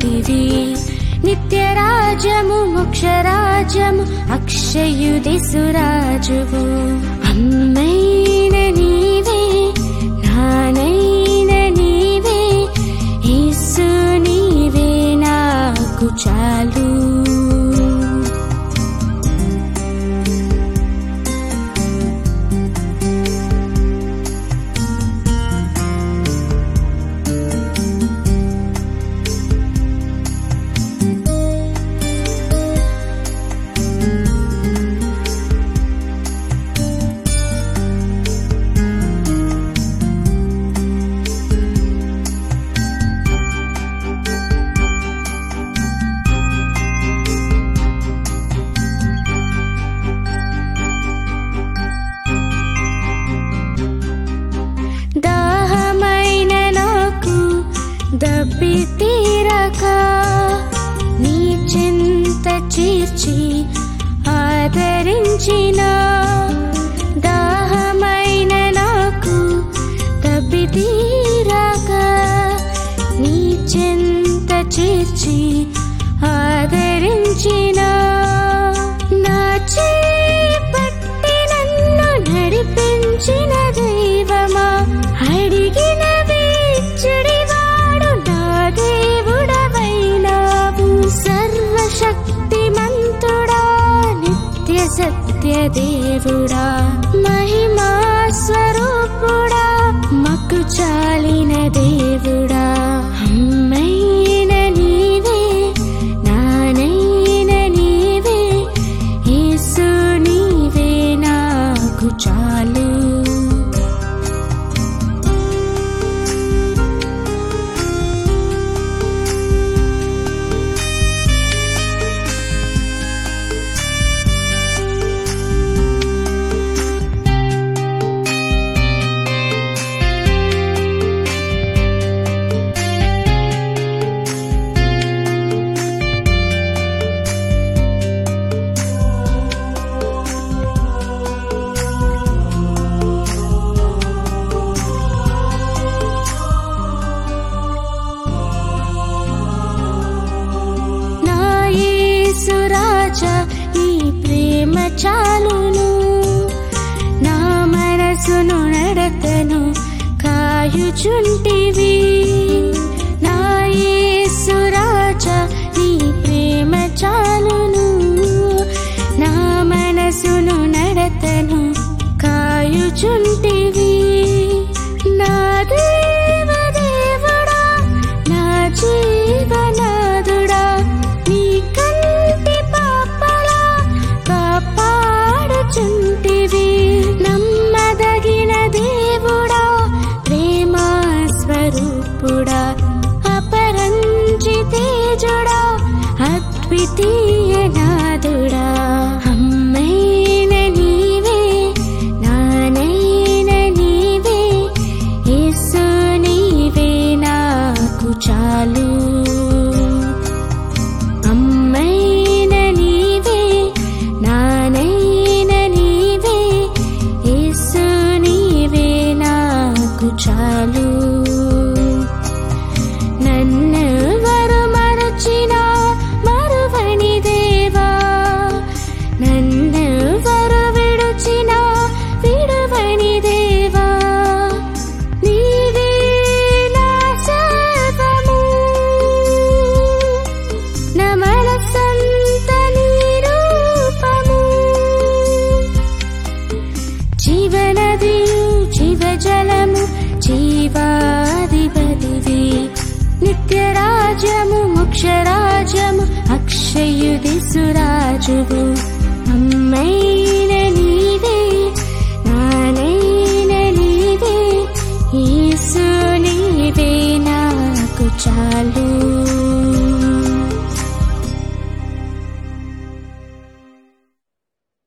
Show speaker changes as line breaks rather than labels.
అధిపతివి నిత్యరాజము మోక్షరాజము అక్షయుది సురాజువు అమ్మైన నీవే నానైన నీవే యేసు నీవే నాకు చాలు దాహమైన నాకు దప్పి తీరక నీ చింత చీర్చి ఆదరించిన దాహమైన నాకు దప్పి తీరక నీ చింత చీర్చి ఆదరించిన నా చేపట్టి నన్ను నడిపించిన దైవమా అడిగిన వేచుడివాడు నా దేవుడవైనావు సర్వశక్తిమంతుడా నిత్య సత్య దేవుడా మహిమా స్వరూపుడా మక్కు చాలిన దేవుడా అమ్మైన నీవే నానైన నీవే యేసు నీవే నాకు చాలు నా యేసు రాజా నీ ప్రేమ చాలును నా మనసును నడతను కాయుచుంటివి నా యేసు రాజా నీ ప్రేమ చాలును నా మనసును నడతను కాయుచుంటివి నా దేవ దేవుడా నా జీవనాదుడా నీ కంటి పాపలా కాపాడుచుంటివి నమ్మదగిన దేవుడా ప్రేమా స్వరూపుడా అపరంజి తేజుడా అద్వితీయ నాదుడా అమ్మైన నీవే నానైన నీవే యేసు నీవే నాకు చాలు అమ్మైన నీవే నానైన నీవే యేసు నీవే నాకు చాలు నన్నెవరు మరచినా మరువని దేవా నన్నెవరు విడుచినా విడువని దేవా నీవే నా సర్వము నా మనసంత నీ రూపము జీవనదియు జీవజలము జీవాధిపతివి నిత్యరాజ్యము మోక్షరాజ్యము అక్షయుది సురాజువు అమ్మైన నీవే నానైన నీవే యేసు నీవే నాకు చాలు